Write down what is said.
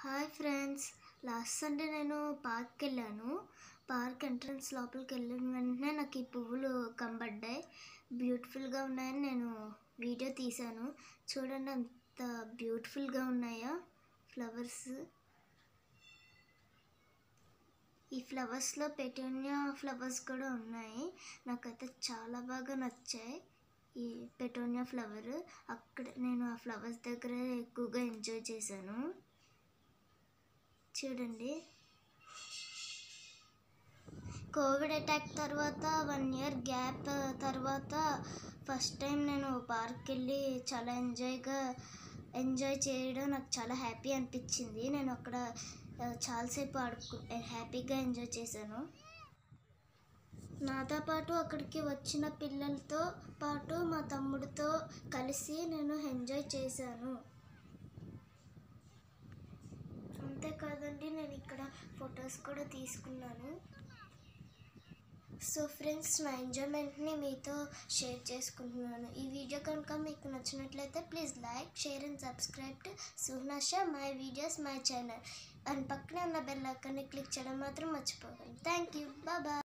hi friends last Sunday నేను పార్క్కి వెళ్ళాను పార్క్ ఎంట్రన్స్ లోపలికి వెళ్ళిన వెంటనే నాకు ఈ పువ్వులు కనబడ్డాయి బ్యూటిఫుల్గా ఉన్నాయని నేను వీడియో తీశాను చూడండి అంత బ్యూటిఫుల్గా ఉన్నాయో ఫ్లవర్స్ ఈ ఫ్లవర్స్లో పెటోనియా ఫ్లవర్స్ కూడా ఉన్నాయి నాకైతే చాలా బాగా నచ్చాయి ఈ పెటోనియా ఫ్లవర్ అక్కడ నేను ఆ ఫ్లవర్స్ దగ్గర ఎక్కువగా ఎంజాయ్ చేశాను చూడండి కోవిడ్ అటాక్ తర్వాత వన్ ఇయర్ గ్యాప్ తర్వాత ఫస్ట్ టైం నేను పార్క్కి వెళ్ళి చాలా ఎంజాయ్గా ఎంజాయ్ చేయడం నాకు చాలా హ్యాపీ అనిపించింది నేను అక్కడ ఆ, చాలాసేపు ఆడుకు హ్యాపీగా ఎంజాయ్ చేశాను నాతో పాటు అక్కడికి వచ్చిన పిల్లలతో పాటు మా తమ్ముడితో కలిసి నేను ఎంజాయ్ చేశాను అంతేకాదండి నేను ఇక్కడ ఫొటోస్ కూడా తీసుకున్నాను సో ఫ్రెండ్స్ నా ఎంజాయ్మెంట్ని మీతో షేర్ చేసుకుంటున్నాను ఈ వీడియో కనుక మీకు నచ్చినట్లయితే please like share and subscribe to సుహ్నాషా my videos my channel and పక్కనే ఉన్న బెల్ ఐకాన్ని క్లిక్ చేయడం మాత్రం మర్చిపోకండి థ్యాంక్ యూ బాయ్